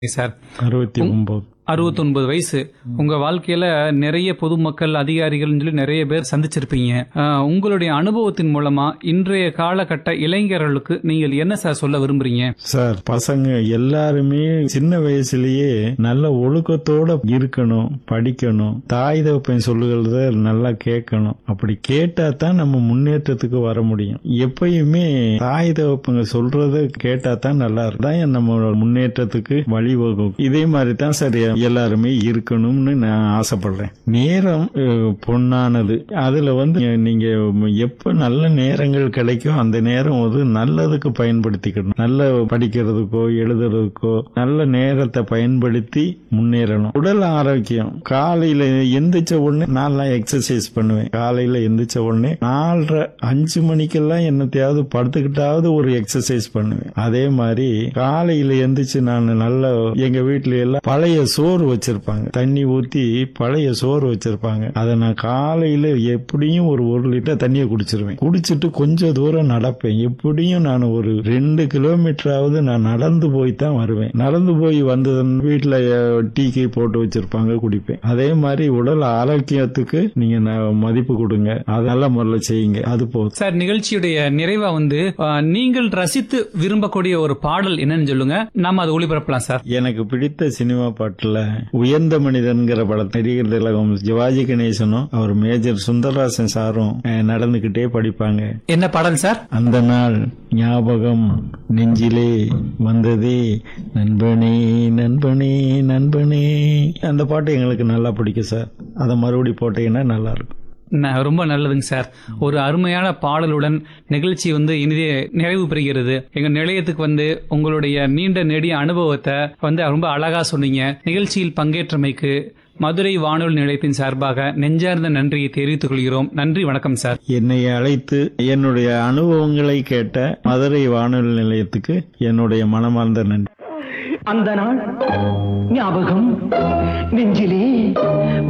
sir அறுபத்தி ஒன்பது அறுபத்தொன்பது வயசு உங்க வாழ்க்கையில நிறைய பொதுமக்கள் அதிகாரிகள் சொல்லி நிறைய பேர் சந்திச்சிருப்பீங்க ஆஹ், உங்களுடைய அனுபவத்தின் மூலமா இன்றைய காலகட்ட இளைஞர்களுக்கு நீங்கள் என்ன சார் சொல்ல விரும்புறீங்க சார் பசங்க எல்லாருமே சின்ன வயசுலயே நல்ல ஒழுக்கத்தோட இருக்கணும் படிக்கணும் தாய் தகப்பன் சொல்லுகிறத நல்லா கேட்கணும் அப்படி கேட்டா தான் நம்ம முன்னேற்றத்துக்கு வர முடியும் எப்பயுமே தாய் தகப்பங்க சொல்றத கேட்டா தான் நல்லா இருக்கும் தான் நம்ம முன்னேற்றத்துக்கு வழிவகுக்கும் இதே மாதிரி தான் சார் எல்லாருமே இருக்கணும்னு நான் ஆசைப்படுறேன் நேரம் அஹ், பொன்னானது அதுல வந்து நீங்க எப்ப நல்ல நேரங்கள் கிடைக்கும் அந்த நேரம் வந்து நல்லதுக்கு பயன்படுத்திக்கணும் நல்ல படிக்கிறதுக்கோ எழுதுறதுக்கோ நல்ல நேரத்தை பயன்படுத்தி முன்னேறணும் உடல் ஆரோக்கியம் காலையில எந்திரிச்ச உடனே நான் எக்ஸசைஸ் பண்ணுவேன் காலையில எந்திரிச்ச உடனே நாலரை அஞ்சு மணிக்கெல்லாம் என்னத்தையாவது படுத்துக்கிட்டாவது ஒரு எக்ஸசைஸ் பண்ணுவேன் அதே மாதிரி காலையில எந்திரிச்சு நான் நல்ல எங்க வீட்ல எல்லாம் பழைய சோறு வச்சிருப்பாங்க தண்ணி ஊத்தி பழைய சோறு வச்சிருப்பாங்க அதை நான் காலையில எப்படியும் ஒரு ஒரு லிட்டர் தண்ணியை குடிச்சிருவேன் குடிச்சிட்டு கொஞ்சம் தூரம் நடப்பேன் எப்படியும் நான் ஒரு ரெண்டு கிலோமீட்டராவது நான் நடந்து போய் தான் வருவேன் நடந்து போய் வந்தது வீட்டுல டீ கீ போட்டு வச்சிருப்பாங்க குடிப்பேன் அதே மாதிரி உடல் ஆரோக்கியத்துக்கு நீங்க ந- மதிப்பு கொடுங்க அதெல்லாம் முதல்ல செய்யுங்க அது போதும் சார் நிகழ்ச்சியுடைய நிறைவா வந்து ஆஹ், நீங்கள் ரசித்து விரும்பக்கூடிய ஒரு பாடல் என்னன்னு சொல்லுங்க நாம அதை ஒளிபரப்பலாம் சார் எனக்கு பிடித்த சினிமா பாட்டுல உயர்ந்த மனிதன்கிற படம் நடிகர் திலகம் சிவாஜி கணேசனும் அவர் மேஜர் சுந்தரராசன் சாரும் அஹ், நடந்துகிட்டே படிப்பாங்க என்ன பாடல் சார் அந்த நாள் ஞாபகம் நெஞ்சிலே வந்ததே நண்பனே நண்பனே நண்பனே அந்த பாட்டு எங்களுக்கு நல்லா பிடிக்கும் சார் அதை மறுபடி போட்டீங்கன்னா நல்லா இருக்கும் ந- ரொம்ப நல்லதுங்க சார் ஒரு அருமையான பாடலுடன் நிகழ்ச்சி வந்து இனிதே நிறைவு பெறுகிறது எங்க நிலையத்துக்கு வந்து உங்களுடைய நீண்ட நெடிய அனுபவத்தை வந்து ரொம்ப அழகா சொன்னீங்க நிகழ்ச்சியில் பங்கேற்றமைக்கு மதுரை வானொலி நிலையத்தின் சார்பாக நெஞ்சார்ந்த நன்றியை தெரிவித்துக் கொள்கிறோம் நன்றி வணக்கம் சார் என்னை அழைத்து என்னுடைய அனுபவங்களை கேட்ட மதுரை வானொலி நிலையத்துக்கு என்னுடைய மனமார்ந்த நன்றி அந்த நாள் ஞாபகம் நெஞ்சிலே